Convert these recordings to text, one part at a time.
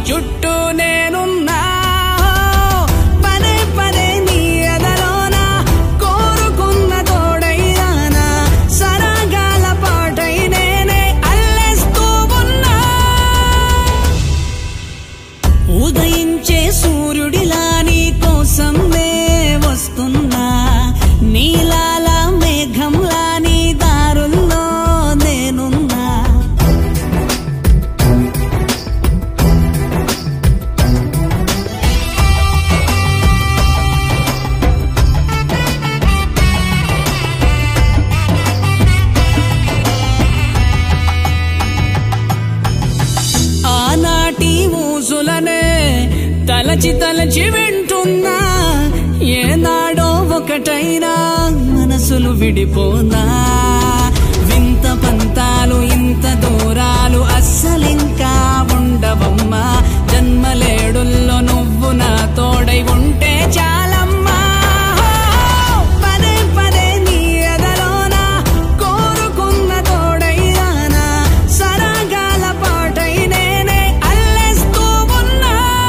చుట్టూ నేనున్నా పదే పదే నీ ఎదలోన కోరుకున్న తోడైనా సరగాల పాటై నేనే అల్లేస్తూ ఉన్నా ఉదయించే సూర్యుడిలా నీ కోసం నే వస్తున్నా నీలాల మేఘంలా నీ దారుల్లో నేనున్నా ఆనాటి ఊసులనే తలచి తలచి వింటున్నా ఏనాడో ఒకటైనా మనసులు విడిపోనా వింత పంతాలు ఇంత దూరాలు అస్సలింకా ఉండవమ్మా జన్మలేడుల్లో నువ్వు నా తోడై ఉంటే చాలమ్మా పదే పదే నీ ఎదలోన కోరుకున్న తోడైనా సరగాల పాటై నేనే అల్లేస్తూ ఉన్నా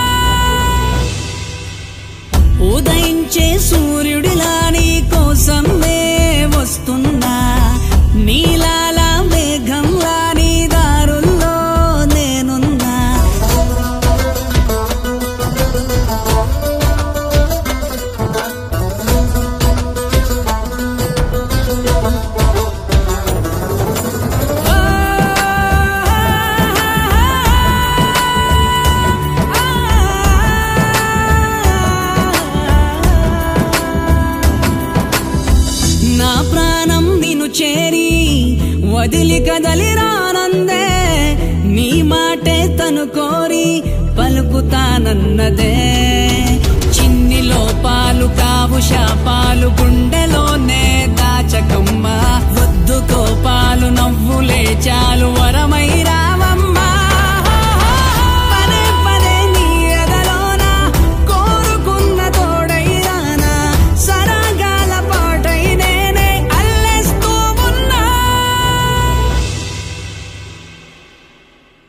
ఉదయించే సూర్యుడిలా నీ కోసం నే వస్తున్నా నీలాల మేఘంలా నీ దారుల్లో నేనున్నా నా ప్రాణం నిన్ను చేరి వదిలి కదలి రానందే నీ మాటే తను కోరి పలుకుతానన్నదే చిన్ని లోపాలు కావు శాపాలు గుండెలోనే దాచకమ్మ వద్దు కోపాలు నవ్వులే చాలు వరమై రావమ్మ